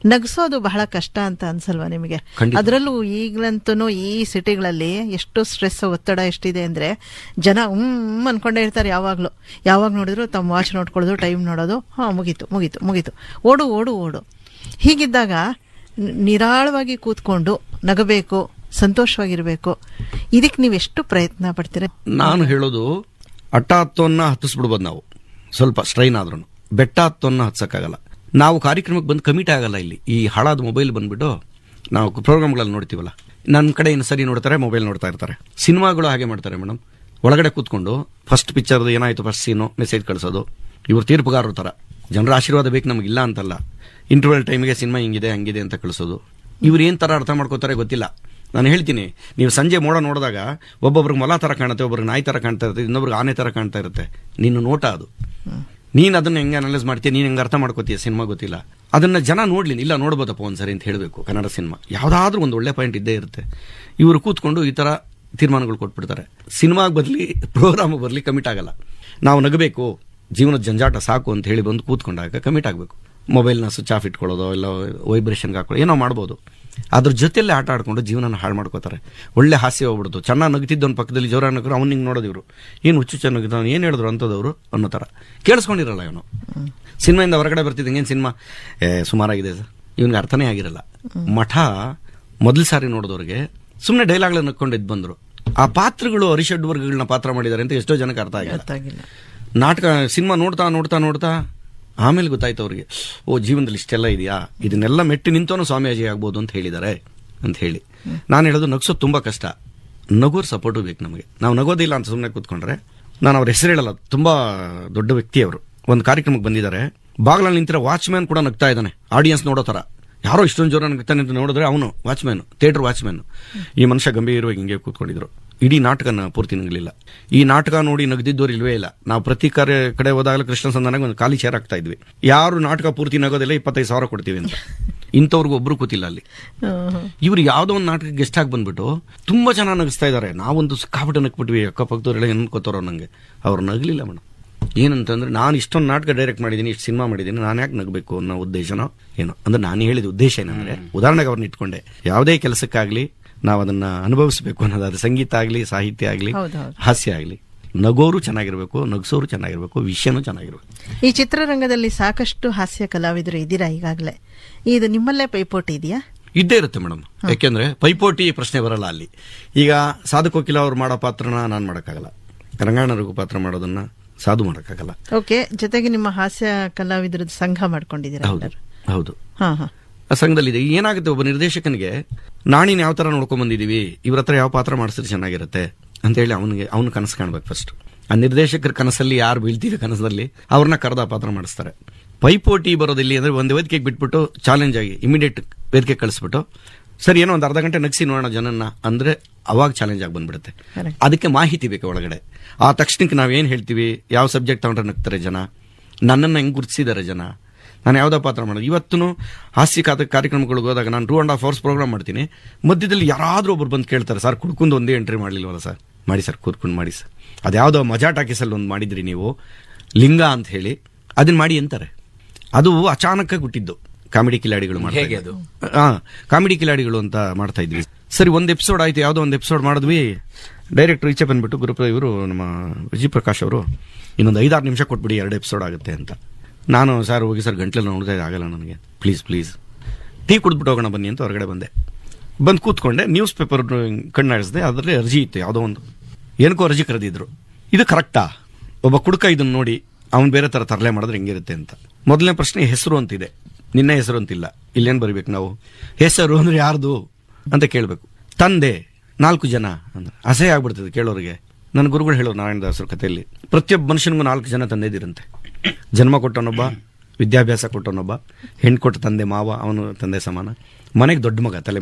ನಗಿಸೋದು ಬಹಳ ಕಷ್ಟ ಅಂತ ಅನ್ಸಲ್ವಾ ನಿಮಗೆ ಖಂಡಿತ. ಅದರಲ್ಲೂ ಈಗಲಂತೂ ಈ ಸಿಟಿಗಳಲ್ಲಿ ಎಷ್ಟು ಸ್ಟ್ರೆಸ್ ಒತ್ತಡ ಎಷ್ಟಿದೆ ಅಂದ್ರೆ ಜನ ಹ್ಮ್ ಅನ್ಕೊಂಡೇ ಇರ್ತಾರೆ ಯಾವಾಗ್ಲೂ ಯಾವಾಗ ನೋಡಿದ್ರು ತಮ್ಮ ವಾಚ್ ನೋಡ್ಕೊಳ್ಳೋದು ಟೈಮ್ ನೋಡೋದು ಹಾ ಮುಗೀತು ಮುಗೀತು ಮುಗೀತು ಓಡು ಓಡು ಓಡು ಹೀಗಿದ್ದಾಗ ನಿ- ನಿರಾಳವಾಗಿ ಕೂತ್ಕೊಂಡು ನಗಬೇಕು ಸಂತೋಷವಾಗಿರ್ಬೇಕು ಇದಕ್ಕೆ ನೀವೆಷ್ಟು ಪ್ರಯತ್ನ ಪಡ್ತೀರಾ ನಾನು ಹೇಳೋದು ಅಟ್ಟ ಹತ್ತೋನ್ನ ಹತ್ತಿಸ್ಬಿಡ್ಬೋದು ನಾವು ಸ್ವಲ್ಪ ಸ್ಟ್ರೈನ್ ಆದ್ರೂ ಬೆಟ್ಟ ಹತ್ತೋನ್ನ ಹತ್ಸಕ್ಕಾಗಲ್ಲ ನಾವು ಕಾರ್ಯಕ್ರಮಕ್ಕೆ ಬಂದು ಕಮಿಟ್ ಆಗಲ್ಲ ಇಲ್ಲಿ ಈ ಹಾಳಾದ ಮೊಬೈಲ್ ಬಂದ್ಬಿಟ್ಟು ನಾವು ಪ್ರೋಗ್ರಾಮ್ಗಳಲ್ಲಿ ನೋಡ್ತೀವಲ್ಲ ನನ್ನ ಕಡೆ ಇನ್ನು ಸರಿ ನೋಡ್ತಾರೆ ಮೊಬೈಲ್ ನೋಡ್ತಾ ಇರ್ತಾರೆ ಸಿನಿಮಾಗಳು ಹಾಗೆ ಮಾಡ್ತಾರೆ ಮೇಡಮ್ ಒಳಗಡೆ ಕೂತ್ಕೊಂಡು ಫಸ್ಟ್ ಪಿಕ್ಚರ್ದು ಏನಾಯ್ತು ಫಸ್ಟ್ ಸೀನು ಮೆಸೇಜ್ ಕಳಿಸೋದು ಇವ್ರು ತೀರ್ಪುಗಾರರು ಥರ ಜನರ ಆಶೀರ್ವಾದ ಬೇಕು ನಮಗಿಲ್ಲ ಅಂತಲ್ಲ ಇಂಟರ್ವಲ್ ಟೈಮಿಗೆ ಸಿನಿಮಾ ಹಿಂಗಿದೆ ಹಂಗಿದೆ ಅಂತ ಕಳಿಸೋದು ಇವ್ರು ಏನ್ ತರ ಅರ್ಥ ಮಾಡ್ಕೋತಾರೆ ಗೊತ್ತಿಲ್ಲ ನಾನು ಹೇಳ್ತೀನಿ ನೀವು ಸಂಜೆ ಮೋಡ ನೋಡಿದಾಗ ಒಬ್ಬೊಬ್ರಿಗೆ ಮೊಲ ತರ ಕಾಣುತ್ತೆ ಒಬ್ಬರಿಗೆ ನಾಯಿ ತರ ಕಾಣ್ತಾ ಇರುತ್ತೆ ಇನ್ನೊಬ್ರಿಗೆ ಆನೆ ತರ ಕಾಣ್ತಾ ಇರುತ್ತೆ ನಿನ್ನ ನೋಟ ಅದು ನೀನ್ ಅದನ್ನ ಹೆಂಗೆ ಅನಲೈಸ್ ಮಾಡ್ತೀಯ ನೀನ್ ಹೆಂಗೆ ಅರ್ಥ ಮಾಡ್ಕೋತೀಯ ಸಿನಿಮಾ ಗೊತ್ತಿಲ್ಲ ಅದನ್ನ ಜನ ನೋಡ್ಲಿ ಇಲ್ಲ ನೋಡ್ಬೋದಪ್ಪ ಒಂದ್ಸರಿ ಅಂತ ಹೇಳಬೇಕು ಕನ್ನಡ ಸಿನಿಮಾ ಯಾವ್ದಾದ್ರೂ ಒಂದು ಒಳ್ಳೆ ಪಾಯಿಂಟ್ ಇದ್ದೇ ಇರುತ್ತೆ ಇವರು ಕೂತ್ಕೊಂಡು ಈ ತರ ತೀರ್ಮಾನಗಳು ಕೊಟ್ಬಿಡ್ತಾರೆ ಸಿನಿಮಾಗೆ ಬದಲಿ ಪ್ರೋಗ್ರಾಮ್ ಬರಲಿ ಕಮಿಟ್ ಆಗಲ್ಲ ನಾವು ನಗಬೇಕು ಜೀವನದ ಜಂಜಾಟ ಸಾಕು ಅಂತ ಹೇಳಿ ಬಂದು ಕೂತ್ಕೊಂಡಾಗ ಕಮಿಟ್ ಆಗಬೇಕು ಮೊಬೈಲ್ನ ಸ್ವಿಚ್ ಆಫ್ ಇಟ್ಕೊಳ್ಳೋದು ಇಲ್ಲ ವೈಬ್ರೇಷನ್ಗೆ ಹಾಕೊಳ್ಳೋ ಏನೋ ಮಾಡ್ಬೋದು ಅದ್ರ ಜೊತೆಲ್ಲೇ ಆಟ ಆಡ್ಕೊಂಡು ಜೀವನನ ಹಾಳು ಮಾಡ್ಕೋತಾರೆ ಒಳ್ಳೆ ಹಾಸ್ಯ ಹೋಗ್ಬಿಡ್ತು ಚೆನ್ನಾಗಿ ನಗ್ತಿದ್ದವನ ಪಕ್ಕದಲ್ಲಿ ಜೋರ ನಗರು ಅವ್ನು ಹಿಂಗೆ ನೋಡೋದು ಇವರು ಏನು ಹುಚ್ಚು ಚೆನ್ನಾಗಿದ್ದ ಏನು ಹೇಳಿದ್ರು ಅಂಥದವರು ಅನ್ನೋ ಥರ ಕೇಳಿಸ್ಕೊಂಡಿರಲ್ಲ ಇವನು ಸಿನಿಮಾಯಿಂದ ಹೊರಗಡೆ ಬರ್ತಿದ್ದಂಗೆ ಏನು ಸಿನಿಮಾ ಏ ಸುಮಾರಾಗಿದೆ ಸರ್ ಇವನಿಗೆ ಅರ್ಥನೇ ಆಗಿರಲ್ಲ ಮಠ ಮೊದಲು ಸಾರಿ ನೋಡಿದವ್ರಿಗೆ ಸುಮ್ಮನೆ ಡೈಲಾಗ್ಗಳನ್ನ ನಕ್ಕೊಂಡು ಎದ್ದು ಬಂದರು ಆ ಪಾತ್ರಗಳು ಅರಿಷಡ್ ವರ್ಗಗಳನ್ನ ಪಾತ್ರ ಮಾಡಿದ್ದಾರೆ ಅಂತ ಎಷ್ಟೋ ಜನಕ್ಕೆ ಅರ್ಥ ಆಗಿಲ್ಲ ಗೊತ್ತಾಗಿಲ್ಲ ನಾಟಕ ಸಿನಿಮಾ ನೋಡ್ತಾ ನೋಡ್ತಾ ನೋಡ್ತಾ ಆಮೇಲೆ ಗೊತ್ತಾಯ್ತು ಅವ್ರಿಗೆ ಓ ಜೀವನದಲ್ಲಿ ಇಷ್ಟೆಲ್ಲ ಇದೆಯಾ ಇದನ್ನೆಲ್ಲ ಮೆಟ್ಟಿ ನಿಂತೋನು ಸ್ವಾಮೀಜಿ ಆಗ್ಬೋದು ಅಂತ ಹೇಳಿದ್ದಾರೆ ಅಂತ ಹೇಳಿ ನಾನು ಹೇಳೋದು ನಗ್ಸೋದು ತುಂಬಾ ಕಷ್ಟ ನಗೋರ್ ಸಪೋರ್ಟು ಬೇಕು ನಮಗೆ ನಾವು ನಗೋದಿಲ್ಲ ಅಂತ ಸುಮ್ಮನೆ ಕೂತ್ಕೊಂಡ್ರೆ ನಾನು ಅವ್ರ ಹೆಸರು ಹೇಳಲ್ಲ ತುಂಬಾ ದೊಡ್ಡ ವ್ಯಕ್ತಿ ಅವರು ಒಂದು ಕಾರ್ಯಕ್ರಮಕ್ಕೆ ಬಂದಿದ್ದಾರೆ ಬಾಗಿಲಲ್ಲಿ ನಿಂತಿರೋ ವಾಚ್ಮ್ಯಾನ್ ಕೂಡ ನಗ್ತಾ ಇದ್ದಾನೆ ಆಡಿಯನ್ಸ್ ನೋಡೋ ತರ ಯಾರೋ ಇಷ್ಟೊಂದು ಜೋರ ನಗ್ತಾನೆ ಅಂತ ನೋಡಿದ್ರೆ ಅವನು ವಾಚ್ಮ್ಯಾನ್ ಥಿಯೇಟರ್ ವಾಚ್ಮ್ಯಾನ್ ಈ ಮನುಷ್ಯ ಗಂಭೀರವಾಗಿ ಹಿಂಗೆ ಕೂತ್ಕೊಂಡಿದ್ರು ಇಡೀ ನಾಟಕನ ಪೂರ್ತಿ ನಗಲಿಲ್ಲ ಈ ನಾಟಕ ನೋಡಿ ನಗದಿದ್ದವ್ರು ಇಲ್ವೇ ಇಲ್ಲ ನಾವು ಪ್ರತಿ ಕಾರ್ಯ ಕಡೆ ಹೋದಾಗಲೂ ಕೃಷ್ಣ ಸಂಧಾನಕ್ಕೆ ಒಂದು ಖಾಲಿ ಚೇರ್ ಹಾಕ್ತಾ ಇದ್ವಿ ಯಾರು ನಾಟಕ ಪೂರ್ತಿ ನಗೋದಿಲ್ಲ ಇಪ್ಪತ್ತೈದು ಸಾವಿರ ಕೊಡ್ತೀವಿ ಅಂತ ಇಂಥವ್ರಿಗೂ ಒಬ್ರು ಕೂತಿಲ್ಲ ಅಲ್ಲಿ ಹ್ಮ್. ಇವ್ರು ಯಾವುದೋ ಒಂದು ನಾಟಕ ಗೆಸ್ಟ್ ಆಗಿ ಬಂದ್ಬಿಟ್ಟು ತುಂಬಾ ಚೆನ್ನಾಗಿ ನಗಿಸ್ತಾ ಇದ್ದಾರೆ ನಾವೊಂದು ಸಿಕ್ಕಾಪಟ್ಟೆ ನಕ್ಬಿಟ್ವಿ ಅಕ್ಕಪಕ್ಕದವ್ರೆಲ್ಲ ಅನ್ಕೋತಾರೋ ನಂಗೆ ಅವ್ರು ನಗಲಿಲ್ಲ ಮೇಡಮ್ ಏನಂತಂದ್ರೆ ನಾನು ಇಷ್ಟೊಂದು ನಾಟಕ ಡೈರೆಕ್ಟ್ ಮಾಡಿದ್ದೀನಿ ಇಷ್ಟು ಸಿನಿಮಾ ಮಾಡಿದ್ದೀನಿ ನಾನು ಯಾಕೆ ನಗಬೇಕು ಅನ್ನೋ ಉದ್ದೇಶನೋ ಏನೋ ಅಂದ್ರೆ ನಾನು ಹೇಳಿದ ಉದ್ದೇಶ ಏನಂದ್ರೆ ಉದಾಹರಣೆಗೆ ಅವ್ರನ್ನ ಇಟ್ಕೊಂಡೆ ಯಾವುದೇ ಕೆಲಸಕ್ಕಾಗ್ಲಿ ನಾವು ಅದನ್ನ ಅನುಭವಿಸಬೇಕು ಅನ್ನೋದು ಅದು ಸಂಗೀತ ಆಗಲಿ ಸಾಹಿತ್ಯ ಆಗಲಿ ಹೌದು, ಹೌದು. ಹಾಸ್ಯ ಆಗಲಿ ನಗೋರು ಚೆನ್ನಾಗಿರ್ಬೇಕು ನಗ್ಸೋರು ಚೆನ್ನಾಗಿರ್ಬೇಕು ವಿಷಯನೂ ಚೆನ್ನಾಗಿರ್ಬೇಕು ಈ ಚಿತ್ರರಂಗದಲ್ಲಿ ಸಾಕಷ್ಟು ಹಾಸ್ಯ ಕಲಾವಿದರು ಇದ್ದೀರಾ ಈಗಾಗಲೇ ಇದು ನಿಮ್ಮಲ್ಲೇ ಪೈಪೋಟಿ ಇದೆಯಾ ಇದ್ದೇ ಇರುತ್ತೆ ಮೇಡಮ್ ಯಾಕೆಂದ್ರೆ ಪೈಪೋಟಿ ಪ್ರಶ್ನೆ ಬರಲ್ಲ ಅಲ್ಲಿ ಈಗ ಸಾಧು ಕೋಕಿಲ ಅವ್ರು ಮಾಡೋ ಪಾತ್ರನ ನಾನು ಮಾಡೋಕ್ಕಾಗಲ್ಲ ರಂಗಾಯಣ ರಘು ಪಾತ್ರ ಮಾಡೋದನ್ನ ಸಾಧು ಮಾಡೋಕ್ಕಾಗಲ್ಲ ಓಕೆ ಜೊತೆಗೆ ನಿಮ್ಮ ಹಾಸ್ಯ ಕಲಾವಿದರದ್ದು ಸಂಘ ಮಾಡ್ಕೊಂಡಿದ್ದೀರಾ ಹೌದು ಎಲ್ಲರೂ? ಹೌದು ಹಾ ಹಾ ಆ ಸಂಘದಲ್ಲಿದೆ ಏನಾಗುತ್ತೆ ಒಬ್ಬ ನಿರ್ದೇಶಕನಿಗೆ ನಾಣಿನ ಯಾವ ತರ ನೋಡ್ಕೊಂಡ್ ಬಂದಿದೀವಿ ಇವ್ರ ಹತ್ರ ಯಾವ ಪಾತ್ರ ಮಾಡಿಸಿದ್ರೆ ಚೆನ್ನಾಗಿರುತ್ತೆ ಅಂತ ಹೇಳಿ ಅವನಿಗೆ ಅವ್ನ ಕನಸು ಕಾಣ್ಬೇಕು ಫಸ್ಟ್ ಆ ನಿರ್ದೇಶಕರ ಕನಸಲ್ಲಿ ಯಾರು ಬೀಳ್ತೀವಿ ಕನಸಲ್ಲಿ ಅವ್ರನ್ನ ಕರೆದ ಪಾತ್ರ ಮಾಡಿಸ್ತಾರೆ ಪೈಪೋಟಿ ಬರೋದಿಲ್ಲಿ ಅಂದ್ರೆ ಒಂದು ವೇದಿಕೆಗೆ ಬಿಟ್ಬಿಟ್ಟು ಚಾಲೆಂಜ್ ಆಗಿ ಇಮಿಡಿಯೇಟ್ ವೇದಿಕೆ ಕಳಿಸ್ಬಿಟ್ಟು ಸರಿ ಏನೋ ಒಂದು ಅರ್ಧ ಗಂಟೆ ನಗ್ಸಿ ನೋಡೋಣ ಜನನ್ನ ಅಂದ್ರೆ ಅವಾಗ ಚಾಲೆಂಜ್ ಆಗಿ ಬಂದ್ಬಿಡುತ್ತೆ Correct. ಅದಕ್ಕೆ ಮಾಹಿತಿ ಬೇಕು ಒಳಗಡೆ ಆ ತಕ್ಷಣಕ್ಕೆ ನಾವೇನ್ ಹೇಳ್ತೀವಿ ಯಾವ ಸಬ್ಜೆಕ್ಟ್ ತಗೊಂಡ್ರೆ ನಗ್ತಾರೆ ಜನ ನನ್ನನ್ನು ಹೆಂಗ್ ಗುರುತಿಸಿದ್ದಾರೆ ಜನ ನಾನು ಯಾವುದೋ ಪಾತ್ರ ಮಾಡೋದು ಇವತ್ತು ಹಾಸ್ಯ ಖಾತೆ ಕಾರ್ಯಕ್ರಮಗಳಿಗೆ ಹೋದಾಗ ನಾನು two and half hours program ಮಾಡ್ತೀನಿ ಮಧ್ಯದಲ್ಲಿ ಯಾರಾದ್ರೂ ಒಬ್ರು ಬಂದು ಕೇಳ್ತಾರೆ ಸರ್ ಕುಡ್ಕೊಂಡು ಒಂದೇ ಎಂಟ್ರಿ ಮಾಡಲಿಲ್ವಲ್ಲ ಸರ್ ಮಾಡಿ ಸರ್ ಕೂತ್ಕೊಂಡು ಮಾಡಿ ಸರ್ ಅದ್ಯಾವುದೋ ಮಜಾ ಟಾಕೀಸಲ್ಲಿ ಒಂದು ಮಾಡಿದ್ರಿ ನೀವು ಲಿಂಗ ಅಂತ ಹೇಳಿ ಅದನ್ನ ಮಾಡಿ ಅಂತಾರೆ ಅದು ಅಚಾನಕ್ಕಾಗಿ ಹುಟ್ಟಿದ್ದು ಕಾಮಿಡಿ ಕಿಲಾಡಿಗಳು ಮಾಡ್ತಾ ಹೇಗೆ ಇದ್ರು. ಹಾ ಕಾಮಿಡಿ ಕಿಲಾಡಿಗಳು ಅಂತ ಮಾಡ್ತಾ ಇದ್ವಿ ಸರಿ ಒಂದ್ ಎಪಿಸೋಡ್ ಆಯ್ತು ಯಾವ್ದೋ ಒಂದು ಎಪಿಸೋಡ್ ಮಾಡಿದ್ವಿ ಡೈರೆಕ್ಟರ್ ಈಚೆ ಬಂದ್ಬಿಟ್ಟು ಗುರುಪ ಇವರು ನಮ್ಮ ವಿಜಯ್ ಪ್ರಕಾಶ್ ಅವರು ಇನ್ನೊಂದು ಐದಾರು ನಿಮಿಷ ಕೊಟ್ಬಿಡಿ ಎರಡು ಎಪಿಸೋಡ್ ಆಗುತ್ತೆ ಅಂತ ನಾನು ಸರ್ ಹೋಗಿ ಸರ್ ಗಂಟ್ಲಲ್ಲಿ ನೋಡ್ತಾ ಇದೆ ಆಗಲ್ಲ ನನಗೆ ಪ್ಲೀಸ್ ಪ್ಲೀಸ್ ಟೀ ಕುಡಿದ್ಬಿಟ್ಟು ಹೋಗೋಣ ಬನ್ನಿ ಅಂತ ಹೊರಗಡೆ ಬಂದೆ ಬಂದು ಕೂತ್ಕೊಂಡೆ ನ್ಯೂಸ್ ಪೇಪರ್ ಕಣ್ಣಾಡಿಸಿದೆ ಅದರಲ್ಲಿ ಅರ್ಜಿ ಇತ್ತು ಯಾವುದೋ ಒಂದು ಏನಕ್ಕೋ ಅರ್ಜಿ ಕರೆದಿದ್ರು ಇದು ಕರೆಕ್ಟಾ ಒಬ್ಬ ಕುಡುಕ ಇದನ್ನ ನೋಡಿ ಅವ್ನು ಬೇರೆ ತರ ತರಲೆ ಮಾಡಿದ್ರೆ ಹೆಂಗಿರುತ್ತೆ ಅಂತ ಮೊದಲನೇ ಪ್ರಶ್ನೆ ಹೆಸರು ಅಂತಿದೆ ನಿನ್ನ ಹೆಸರು ಅಂತಿಲ್ಲ ಇಲ್ಲೇನ್ ಬರಿಬೇಕು ನಾವು ಹೆಸರು ಅಂದ್ರೆ ಯಾರ್ದು ಅಂತ ಕೇಳಬೇಕು ತಂದೆ ನಾಲ್ಕು ಜನ ಅಂದ್ರೆ ಅಸಹ್ಯ ಆಗ್ಬಿಡ್ತದೆ ಕೇಳೋರಿಗೆ ನನ್ನ ಗುರುಗಳು ಹೇಳೋರು ನಾರಾಯಣದಾಸರ ಕಥೆಯಲ್ಲಿ ಪ್ರತಿಯೊಬ್ಬ ಮನುಷ್ಯನಿಗೂ ನಾಲ್ಕು ಜನ ತಂದೆದಿರಂತೆ ಜನ್ಮ ಕೊಟ್ಟವನೊಬ್ಬ ವಿದ್ಯಾಭ್ಯಾಸ ಕೊಟ್ಟವನೊಬ್ಬ ಹೆಣ್ಣು ಕೊಟ್ಟ ತಂದೆ ಮಾವ ಅವನು ತಂದೆ ಸಮಾನ ಮನೆಗೆ ದೊಡ್ಡ ಮಗ ತಲೆ